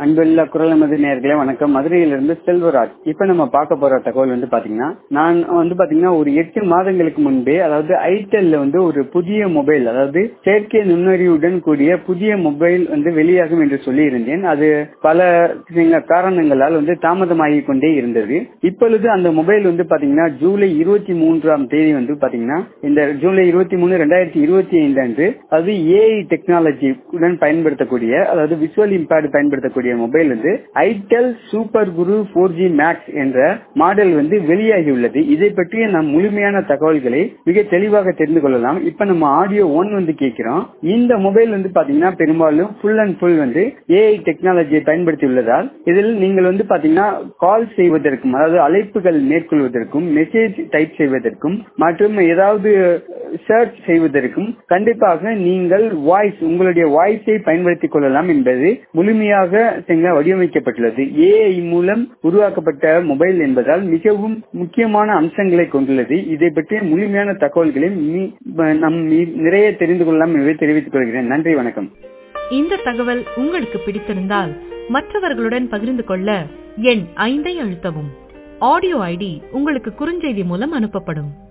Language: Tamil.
அன்புள்ள குரல் நமது நேர்களே வணக்கம் மதுரையிலிருந்து செல்வராஜ் இப்ப நம்ம பார்க்க போற தகவல் வந்து பாத்தீங்கன்னா நான் வந்து பாத்தீங்கன்னா ஒரு எட்டு மாதங்களுக்கு முன்பே அதாவது ஐடெல்ல வந்து ஒரு புதிய மொபைல் அதாவது செயற்கை நுண்ணறிவுடன் கூடிய புதிய மொபைல் வந்து வெளியாகும் என்று சொல்லி இருந்தேன் அது பல சில காரணங்களால் வந்து தாமதமாகி கொண்டே இருந்தது இப்பொழுது அந்த மொபைல் வந்து பாத்தீங்கன்னா ஜூலை இருபத்தி மூன்றாம் தேதி வந்து பாத்தீங்கன்னா இந்த ஜூலை இருபத்தி மூணு ரெண்டாயிரத்தி இருபத்தி ஐந்து அன்று அது ஏஐ டெக்னாலஜி உடன் பயன்படுத்தக்கூடிய அதாவது விஷுவல் இம்பேர்ட் பயன்படுத்தக்கூடிய மொபைல் வந்து itel super guru four G max என்ற மாடல் வந்து வெளியாகியுள்ளது இதை பற்றிய நாம் முழுமையான தகவல்களை மிக தெளிவாக தெரிந்து கொள்ளலாம் இப்ப நம்ம ஆடியோ ஒன் வந்து கேட்கிறோம் இந்த மொபைல் வந்து பாத்தீங்கன்னா பெரும்பாலும் ஃபுல் அண்ட் ஃபுல் வந்து ஏஐ டெக்னாலஜியை பயன்படுத்தி உள்ளதால் இதில் நீங்கள் வந்து பாத்தீங்கன்னா கால் செய்வதற்கும் அதாவது அழைப்புகள் மேற்கொள்வதற்கும் மெசேஜ் டைப் செய்வதற்கும் மற்றும் ஏதாவது சர்ச் செய்வதற்கும் கண்டிப்பாக நீங்கள் வாய்ஸ் உங்களுடைய வாய்ஸை பயன்படுத்திக் கொள்ளலாம் என்பது முழுமையாக வடிவமைக்கப்பட்டுள்ளது ஏஐ மூலம் உருவாக்கப்பட்ட மொபைல் என்பதால் மிகவும் முக்கியமான அம்சங்களை கொண்டுள்ளது இதை பற்றிய முழுமையான தகவல்களை நம் நிறைய தெரிந்து கொள்ளலாம் என்பதை தெரிவித்துக் கொள்கிறேன் நன்றி வணக்கம் இந்த தகவல் உங்களுக்கு பிடித்திருந்தால் மற்றவர்களுடன் பகிர்ந்து கொள்ள எண் ஐந்தை அழுத்தவும் ஆடியோ ஐடி உங்களுக்கு குறுஞ்செய்தி மூலம் அனுப்பப்படும்